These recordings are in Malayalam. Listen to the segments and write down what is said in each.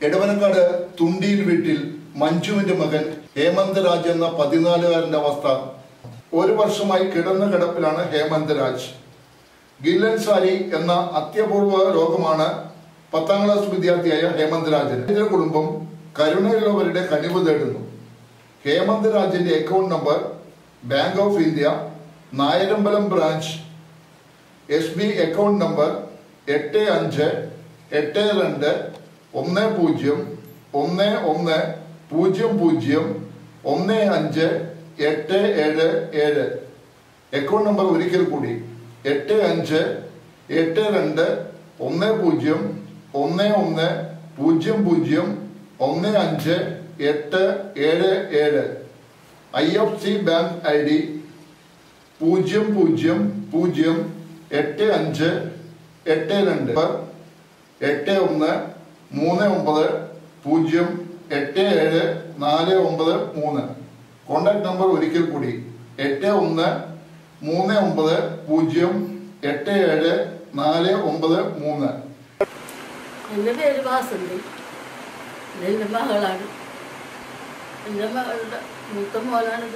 എടവനക്കാട് തുണ്ടിയിൽ വീട്ടിൽ മഞ്ജുവിന്റെ മകൻ ഹേമന്ത് രാജ് എന്ന പതിനാലുകാരന്റെ അവസ്ഥ ഒരു വർഷമായി കിടന്ന കിടപ്പിലാണ് ഹേമന്ത് രാജ് ഗില്ലൻ സാരി എന്ന അത്യപൂർവ രോഗമാണ് പത്താം ക്ലാസ് വിദ്യാർത്ഥിയായ ഹേമന്ത് രാജന് ഇതിന്റെ കുടുംബം കരുണയുള്ളവരുടെ കനിവ് തേടുന്നു ഹേമന്ത് രാജിന്റെ account number Bank of India Nayarambalam branch S B account number എട്ട് അഞ്ച് എട്ട് രണ്ട് ഒന്ന് പൂജ്യം ഒന്ന് ഒന്ന് പൂജ്യം പൂജ്യം ഒന്ന് അഞ്ച് എട്ട് ഏഴ് ഏഴ് അക്കൗണ്ട് നമ്പർ ഒരിക്കൽ കൂടി എട്ട് അഞ്ച് എട്ട് രണ്ട് ഒന്ന് പൂജ്യം ഒന്ന് ഒന്ന് പൂജ്യം പൂജ്യം ഒന്ന് അഞ്ച് എട്ട് ഏഴ് ഏഴ് I F C bank I D പൂജ്യം പൂജ്യം പൂജ്യം എട്ട് അഞ്ച് എട്ട് രണ്ട് എട്ട് ഒന്ന് മൂന്ന് ഒമ്പത് പൂജ്യം എട്ട് ഏഴ് നാല് ഒമ്പത് മൂന്ന് കോണ്ടാക്ട് നമ്പർ ഒരിക്കൽ കൂടി എട്ട് ഒന്ന് മൂന്ന് ഒമ്പത് പൂജ്യം എട്ട് ഏഴ് നാല് ഒമ്പത് മൂന്ന് എൻ്റെ പേര് വാസന്തി ഇതെൻ്റെ മകളാണ് എൻ്റെ മകളുടെ മൂത്ത മോനാണിത്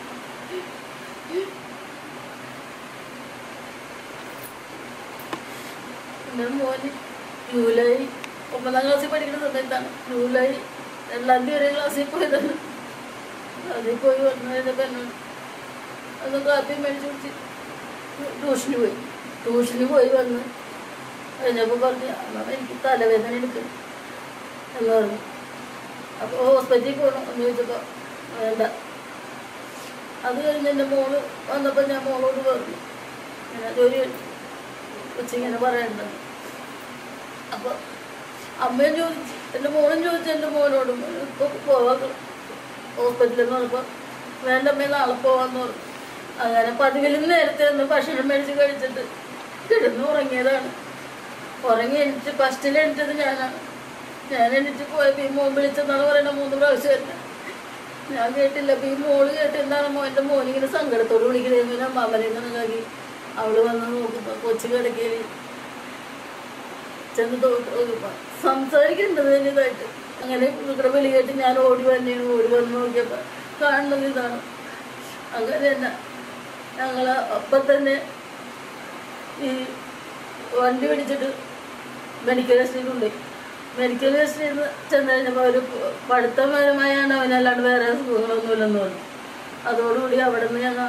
എൻ്റെ മോന് ജൂലൈ ഒമ്പതാം ക്ലാസ്സിൽ പഠിക്കുന്ന സമയത്താണ് ജൂലൈ രണ്ടാം തീയതി വരെ ക്ലാസ്സിൽ പോയതാണ് അതിൽ പോയി വന്നു കഴിഞ്ഞപ്പോൾ എന്നോട് അത് കാപ്പി മേടിച്ച് കുടിച്ച് ട്യൂഷന് പോയി ട്യൂഷന് പോയി വന്ന് കഴിഞ്ഞപ്പോൾ പറഞ്ഞു അമ്മ എനിക്ക് തലവേദന എടുക്കും എന്ന് പറഞ്ഞു അപ്പോൾ ഹോസ്പിറ്റലിൽ പോകണം എന്ന് ചോദിച്ചപ്പോൾ വേണ്ട അത് കഴിഞ്ഞ് എൻ്റെ മോള് വന്നപ്പോൾ ഞാൻ മോളോട് പറഞ്ഞു ഇങ്ങനെ ജോലി കൊച്ചിങ്ങനെ പറയണ്ട അപ്പോൾ അമ്മയും ചോദിച്ചു എൻ്റെ മോളും ചോദിച്ചു എൻ്റെ മോനോടും ഇപ്പോൾ പോവാൻ ഹോസ്പിറ്റലിൽ എന്ന് പറഞ്ഞപ്പോൾ വേണ്ട അമ്മേ നാളെ പോവാന്ന് പറഞ്ഞു അങ്ങനെ പതിവിലും നേരത്തെ ഒന്ന് ഭക്ഷണം മേടിച്ച് കഴിച്ചിട്ട് കിടന്ന് ഉറങ്ങിയതാണ് ഉറങ്ങി എണീറ്റ് ഫസ്റ്റിൽ എണീറ്റത് ഞാനാണ് ഞാൻ എണീറ്റ് പോയപ്പോൾ ഈ മോൻ വിളിച്ചെന്നാണ് പറയുന്നത് മൂന്ന് പ്രാവശ്യം തന്നെ ഞാൻ കേട്ടില്ല അപ്പോൾ ഈ മോള് കേട്ടെന്താണ് മോ എൻ്റെ മോനിങ്ങനെ സങ്കടത്തോട് വിളിക്കുന്നത് അമ്മനെ കണക്കാക്കി അവള് വന്ന് നോക്കുമ്പോൾ കൊച്ചു കിടക്കയിൽ ചെന്ന് നോക്കുമ്പോൾ സംസാരിക്കേണ്ടത് തന്നെ ഇതായിട്ട് അങ്ങനെ ഇവിടെ വിളി കേട്ട് ഞാൻ ഓടി വന്നെയാണ് ഓടി വന്ന് നോക്കിയപ്പോൾ കാണുന്നത് ഇതാണ് അങ്ങനെ തന്നെ ഞങ്ങൾ അപ്പം തന്നെ ഈ വണ്ടി പിടിച്ചിട്ട് മെഡിക്കൽ ടെസ്റ്റിൽ കൊണ്ടുപോയി മെഡിക്കൽ ടെസ്റ്റിൽ നിന്ന് ചെന്ന് കഴിഞ്ഞപ്പോൾ ഒരു പഠിത്തപരമായാണ് അവനല്ലാണ്ട് വേറെ അസുഖങ്ങളൊന്നുമില്ലെന്ന് പറഞ്ഞു അതോടുകൂടി അവിടെ നിന്ന് ഞങ്ങൾ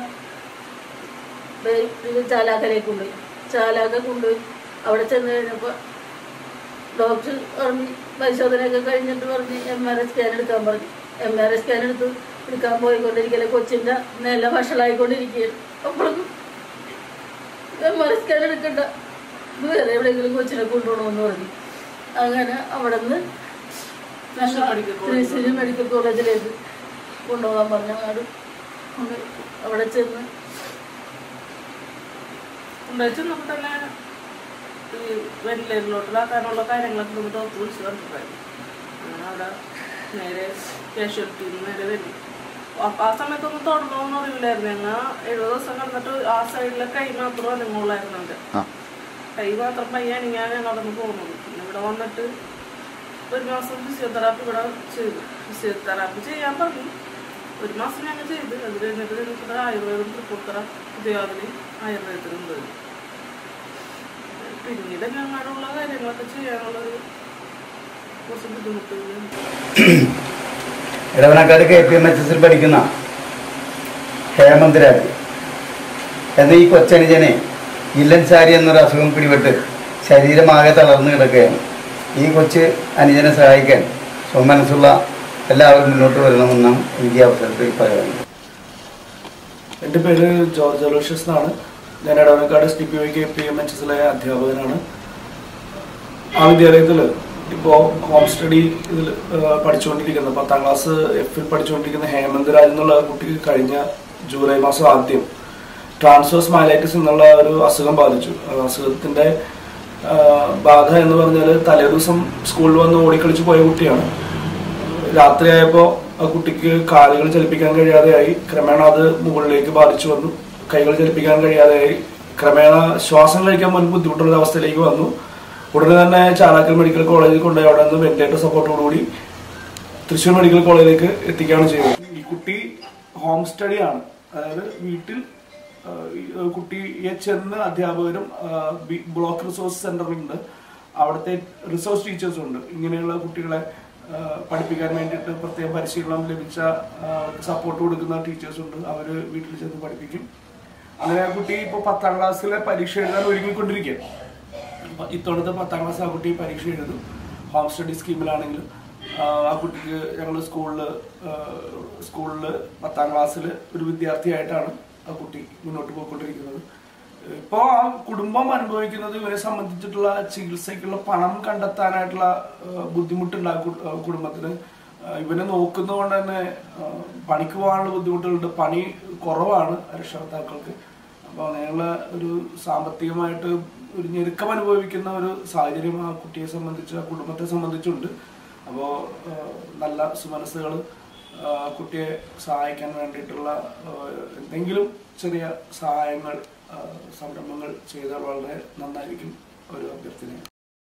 ചാലാക്കലേക്ക് കൊണ്ടുപോയി ചാലാക്ക കൊണ്ടുപോയി അവിടെ ചെന്ന് കഴിഞ്ഞപ്പോൾ ഡോക്ടർ പറഞ്ഞ് പരിശോധനയൊക്കെ കഴിഞ്ഞിട്ട് പറഞ്ഞ് എം ആർ ഐ സ്കാൻ എടുക്കാൻ പറഞ്ഞു എം ആർ ഐ സ്കാൻ എടുത്ത് എടുക്കാൻ പോയിക്കൊണ്ടിരിക്കലെ കൊച്ചിൻ്റെ നില വഷളായിക്കൊണ്ടിരിക്കുകയാണ് അപ്പോഴേക്കും എം ആർ ഐ സ്കാൻ എടുക്കണ്ട ഇത് വേറെ എവിടെയെങ്കിലും കൊച്ചിനെ കൊണ്ടുപോകണമെന്ന് പറഞ്ഞു അങ്ങനെ അവിടെ നിന്ന് തൃശ്ശൂർ മെഡിക്കൽ കോളേജിലേക്ക് കൊണ്ടുപോകാൻ പറഞ്ഞു അങ്ങോട്ട് കൊണ്ട് അവിടെ ചെന്ന് ഉണ്ടായിട്ട് നമുക്ക് തന്നെ ഈ വെന്റിലേറ്ററിലോട്ടിലാക്കാനുള്ള കാര്യങ്ങളൊക്കെ നമുക്ക് ഡോക്ടർ വിളിച്ച് പറഞ്ഞിട്ടുണ്ടായിരുന്നു അങ്ങനെ അവിടെ നേരെ കാഷ്വാലിറ്റിയിൽ നിന്ന് നേരെ വരും അപ്പം ആ സമയത്തൊന്നും തുടങ്ങണമെന്ന് അറിയില്ലായിരുന്നു ഞങ്ങൾ എഴുപത് ദിവസം കിടന്നിട്ട് ആ സൈഡിലെ കൈ മാത്രം അനങ്ങുള്ളായിരുന്നു എൻ്റെ കൈ മാത്രം പയ്യാണ് ഞാൻ അവിടെ നിന്ന് പോകുന്നത് പിന്നെ ഇവിടെ വന്നിട്ട് ഒരു മാസം ഫിസിയോതെറാപ്പി ഇവിടെ ചെയ്തു ഫിസിയോതെറാപ്പി ചെയ്യാൻ പറഞ്ഞു ഒരു മാസം ഞങ്ങൾ ചെയ്ത് അത് കഴിഞ്ഞിട്ട് ഞങ്ങൾക്ക് ആയുർവേദം തൃപ്പൂർത്തറ പുതിയാതിരി ആയുർവേദത്തിലുണ്ട് പിന്നീട് ഞങ്ങളുള്ള കാര്യങ്ങളൊക്കെ ചെയ്യാനുള്ളൊരു കുറച്ച് ബുദ്ധിമുട്ടുകളുണ്ട് Edavanakkad K P M H എസിൽ പഠിക്കുന്ന ഹേമന്ത് രാജ് എന്ന ഈ കൊച്ചനുജനെ ഇല്ലൻ സാരി എന്നൊരു അസുഖം പിടിപെട്ട് ശരീരമാകെ തളർന്നു കിടക്കുകയാണ് ഈ കൊച്ച് അനുജനെ സഹായിക്കാൻ സ്വമനസ്സുള്ള എല്ലാവരും മുന്നോട്ട് വരണമെന്നാണ് എനിക്ക് ഈ അവസരത്തിൽ പറയാനുള്ളത് എൻ്റെ പേര് ജോർജ് അലോഷ്യസ് എന്നാണ് ഞാൻ Edavanakkad S D P O K P M H എസിലെ അധ്യാപകനാണ് ആ വിദ്യാലയത്തിൽ ഇപ്പോൾ ഹോം സ്റ്റഡി ഇതിൽ പഠിച്ചുകൊണ്ടിരിക്കുന്ന പത്താം ക്ലാസ് എഫിൽ പഠിച്ചുകൊണ്ടിരിക്കുന്ന ഹേമന്ത് രാജ് എന്നുള്ള കുട്ടിക്ക് കഴിഞ്ഞ ജൂലൈ മാസം ആദ്യം ട്രാൻസ്വേഴ്സ് മൈലൈറ്റിസ് എന്നുള്ള ഒരു അസുഖം ബാധിച്ചു ആ അസുഖത്തിന്റെ ആ, ബാധ എന്ന് പറഞ്ഞാൽ തലേ ദിവസം സ്കൂളിൽ വന്ന് ഓടിക്കളിച്ച് പോയ കുട്ടിയാണ് രാത്രിയായപ്പോൾ ആ കുട്ടിക്ക് കാലുകൾ ചലിപ്പിക്കാൻ കഴിയാതെയായി ക്രമേണ അത് മുകളിലേക്ക് ബാധിച്ചു വന്നു കൈകൾ ചലിപ്പിക്കാൻ കഴിയാതെയായി ക്രമേണ ശ്വാസം കഴിക്കാൻ പോലും ബുദ്ധിമുട്ടുള്ള ഒരു അവസ്ഥയിലേക്ക് വന്നു ഉടനെ തന്നെ ചാലാക്കൽ മെഡിക്കൽ കോളേജിൽ കൊണ്ടുപോയി അവിടെ നിന്ന് വെന്റിലേറ്റർ സപ്പോർട്ടോടുകൂടി തൃശ്ശൂർ മെഡിക്കൽ കോളേജിലേക്ക് എത്തിക്കുകയാണ് ചെയ്യുന്നത് ഈ കുട്ടി ഹോം സ്റ്റഡി ആണ് അതായത് വീട്ടിൽ ആ, ഈ, ആ, കുട്ടിയെ ചെന്ന് അധ്യാപകരും ആ, ബി- ബ്ലോക്ക് റിസോഴ്സ് സെന്ററിലുണ്ട് അവിടുത്തെ റിസോഴ്സ് ടീച്ചേഴ്സും ഉണ്ട് ഇങ്ങനെയുള്ള കുട്ടികളെ ആ, പഠിപ്പിക്കാൻ വേണ്ടിയിട്ട് പ്രത്യേക പരിശീലനം ലഭിച്ച സപ്പോർട്ട് കൊടുക്കുന്ന ടീച്ചേഴ്സ് ഉണ്ട് അവർ വീട്ടിൽ ചെന്ന് പഠിപ്പിക്കും അങ്ങനെ ആ കുട്ടി ഇപ്പോൾ പത്താം ക്ലാസ്സിലെ പരീക്ഷ എഴുതാൻ ഒരുങ്ങിക്കൊണ്ടിരിക്കുകയാണ് അപ്പൊ ഇത്തവണത്തെ പത്താം ക്ലാസ് ആ കുട്ടി പരീക്ഷ എഴുതും ഹോം സ്റ്റഡി സ്കീമിലാണെങ്കിൽ ആ കുട്ടിക്ക് ഞങ്ങൾ സ്കൂളിൽ സ്കൂളിൽ പത്താം ക്ലാസ്സിൽ ഒരു വിദ്യാർത്ഥിയായിട്ടാണ് ആ കുട്ടി മുന്നോട്ട് പോയിക്കൊണ്ടിരിക്കുന്നത് ഇപ്പോൾ ആ കുടുംബം അനുഭവിക്കുന്നത് ഇവരെ സംബന്ധിച്ചിട്ടുള്ള ചികിത്സയ്ക്കുള്ള പണം കണ്ടെത്താനായിട്ടുള്ള ആ, ബുദ്ധിമുട്ടുണ്ട് ആ കു- ആ കുടുംബത്തിന് ആ, ഇവനെ നോക്കുന്നതുകൊണ്ട് തന്നെ ആ, പണിക്ക് പോകാനുള്ള ബുദ്ധിമുട്ടുകളുണ്ട് പണി കുറവാണ് രക്ഷകർത്താക്കൾക്ക് അപ്പോൾ അങ്ങനെയുള്ള ഒരു സാമ്പത്തികമായിട്ട് ഒരു ഞെരുക്കം അനുഭവിക്കുന്ന ഒരു സാഹചര്യം ആ കുട്ടിയെ സംബന്ധിച്ച് ആ കുടുംബത്തെ സംബന്ധിച്ചുണ്ട് അപ്പോൾ നല്ല സുമനസ്സുകൾ കുട്ടിയെ സഹായിക്കാൻ വേണ്ടിയിട്ടുള്ള ആ, എന്തെങ്കിലും ചെറിയ സഹായങ്ങൾ ആ, സംരംഭങ്ങൾ ചെയ്താൽ വളരെ നന്നായിരിക്കും ഒരു അഭ്യർത്ഥന